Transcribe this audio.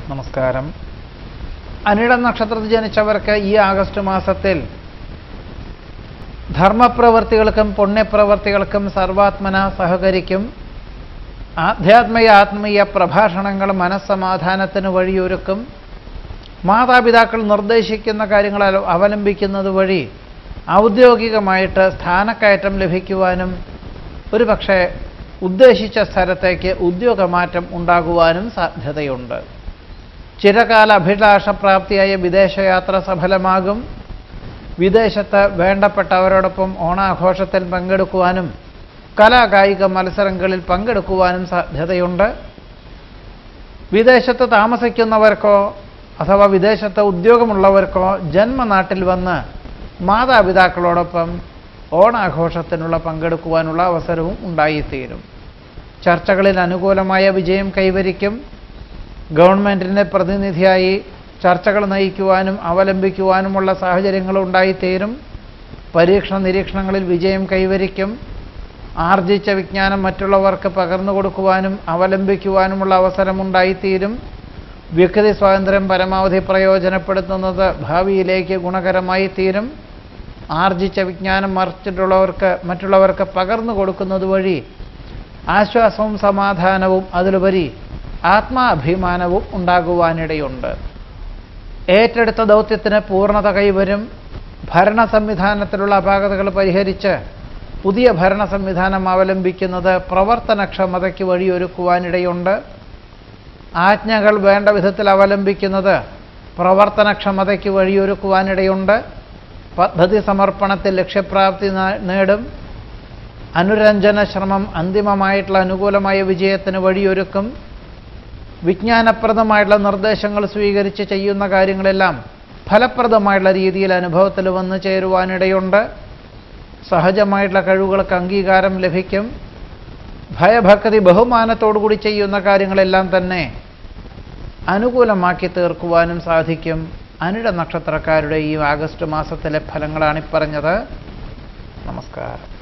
നമസ്കാരം അനിട നക്ഷത്രത്തിൽ ജനിച്ചവർക്ക് ഈ ആഗസ്റ്റ് മാസത്തിൽ ധർമ്മപ്രവർത്തികൾക്കും പുണ്യപ്രവർത്തികൾക്കും സർവാത്മന സഹകരിക്കും ആധ്യാത്മിക ആത്മീയ പ്രഭാഷണങ്ങൾ മനസ്സമാധാനത്തിന് വഴിയൊരുക്കും മാതാപിതാക്കൾ നിർദ്ദേശിക്കുന്ന കാര്യങ്ങൾ അല- അവലംബിക്കുന്നത് വഴി ഔദ്യോഗികമായിട്ട് സ്ഥാനക്കയറ്റം ലഭിക്കുവാനും ഒരുപക്ഷെ ഉദ്ദേശിച്ച സ്ഥലത്തേക്ക് ഉദ്യോഗമാറ്റം ഉണ്ടാകുവാനും സാധ്യതയുണ്ട് ചിരകാല അഭിലാഷപ്രാപ്തിയായ വിദേശയാത്ര സഫലമാകും വിദേശത്ത് വേണ്ടപ്പെട്ടവരോടൊപ്പം ഓണാഘോഷത്തിൽ പങ്കെടുക്കുവാനും കലാകായിക മത്സരങ്ങളിൽ പങ്കെടുക്കുവാനും സാധ്യതയുണ്ട് വിദേശത്ത് താമസിക്കുന്നവർക്കോ അഥവാ വിദേശത്ത് ഉദ്യോഗമുള്ളവർക്കോ ജന്മനാട്ടിൽ വന്ന് മാതാപിതാക്കളോടൊപ്പം ഓണാഘോഷത്തിനുള്ള പങ്കെടുക്കുവാനുള്ള അവസരവും ഉണ്ടായിത്തീരും ചർച്ചകളിൽ അനുകൂലമായ വിജയം കൈവരിക്കും ഗവൺമെൻറ്റിൻ്റെ പ്രതിനിധിയായി ചർച്ചകൾ നയിക്കുവാനും അവലംബിക്കുവാനുമുള്ള സാഹചര്യങ്ങൾ ഉണ്ടായിത്തീരും പരീക്ഷണ നിരീക്ഷണങ്ങളിൽ വിജയം കൈവരിക്കും ആർജിച്ച വിജ്ഞാനം മറ്റുള്ളവർക്ക് പകർന്നു കൊടുക്കുവാനും അവലംബിക്കുവാനുമുള്ള അവസരമുണ്ടായിത്തീരും വ്യക്തി സ്വാതന്ത്ര്യം പരമാവധി പ്രയോജനപ്പെടുത്തുന്നത് ഭാവിയിലേക്ക് ഗുണകരമായി തീരും ആർജിച്ച വിജ്ഞാനം മറിച്ചിട്ടുള്ളവർക്ക് മറ്റുള്ളവർക്ക് പകർന്നു കൊടുക്കുന്നത് വഴി ആശ്വാസവും സമാധാനവും അതിലുപരി ആത്മാഭിമാനവും ഉണ്ടാകുവാനിടയുണ്ട് ഏറ്റെടുത്ത ദൗത്യത്തിന് പൂർണ്ണത കൈവരും ഭരണ സംവിധാനത്തിലുള്ള അപാകതകൾ പരിഹരിച്ച് പുതിയ ഭരണ സംവിധാനം അവലംബിക്കുന്നത് പ്രവർത്തനക്ഷമതയ്ക്ക് വഴിയൊരുക്കുവാനിടയുണ്ട് ആജ്ഞകൾ വേണ്ട വിധത്തിൽ അവലംബിക്കുന്നത് പ്രവർത്തനക്ഷമതയ്ക്ക് വഴിയൊരുക്കുവാനിടയുണ്ട് പദ്ധതി സമർപ്പണത്തിൽ ലക്ഷ്യപ്രാപ്തി നാ- നേടും അനുരഞ്ജന ശ്രമം അന്തിമമായിട്ടുള്ള അനുകൂലമായ വിജയത്തിന് വഴിയൊരുക്കും വിജ്ഞാനപ്രദമായിട്ടുള്ള നിർദ്ദേശങ്ങൾ സ്വീകരിച്ച് ചെയ്യുന്ന കാര്യങ്ങളെല്ലാം ഫലപ്രദമായിട്ടുള്ള രീതിയിൽ അനുഭവത്തിൽ വന്നു ചേരുവാനിടയുണ്ട് സഹജമായിട്ടുള്ള കഴിവുകൾക്ക് അംഗീകാരം ലഭിക്കും ഭയഭക്തി ബഹുമാനത്തോടുകൂടി ചെയ്യുന്ന കാര്യങ്ങളെല്ലാം തന്നെ അനുകൂലമാക്കി തീർക്കുവാനും സാധിക്കും അനിട നക്ഷത്രക്കാരുടെ ഈ ആഗസ്റ്റ് മാസത്തിലെ ഫലങ്ങളാണ് ഈ പറഞ്ഞത് നമസ്കാരം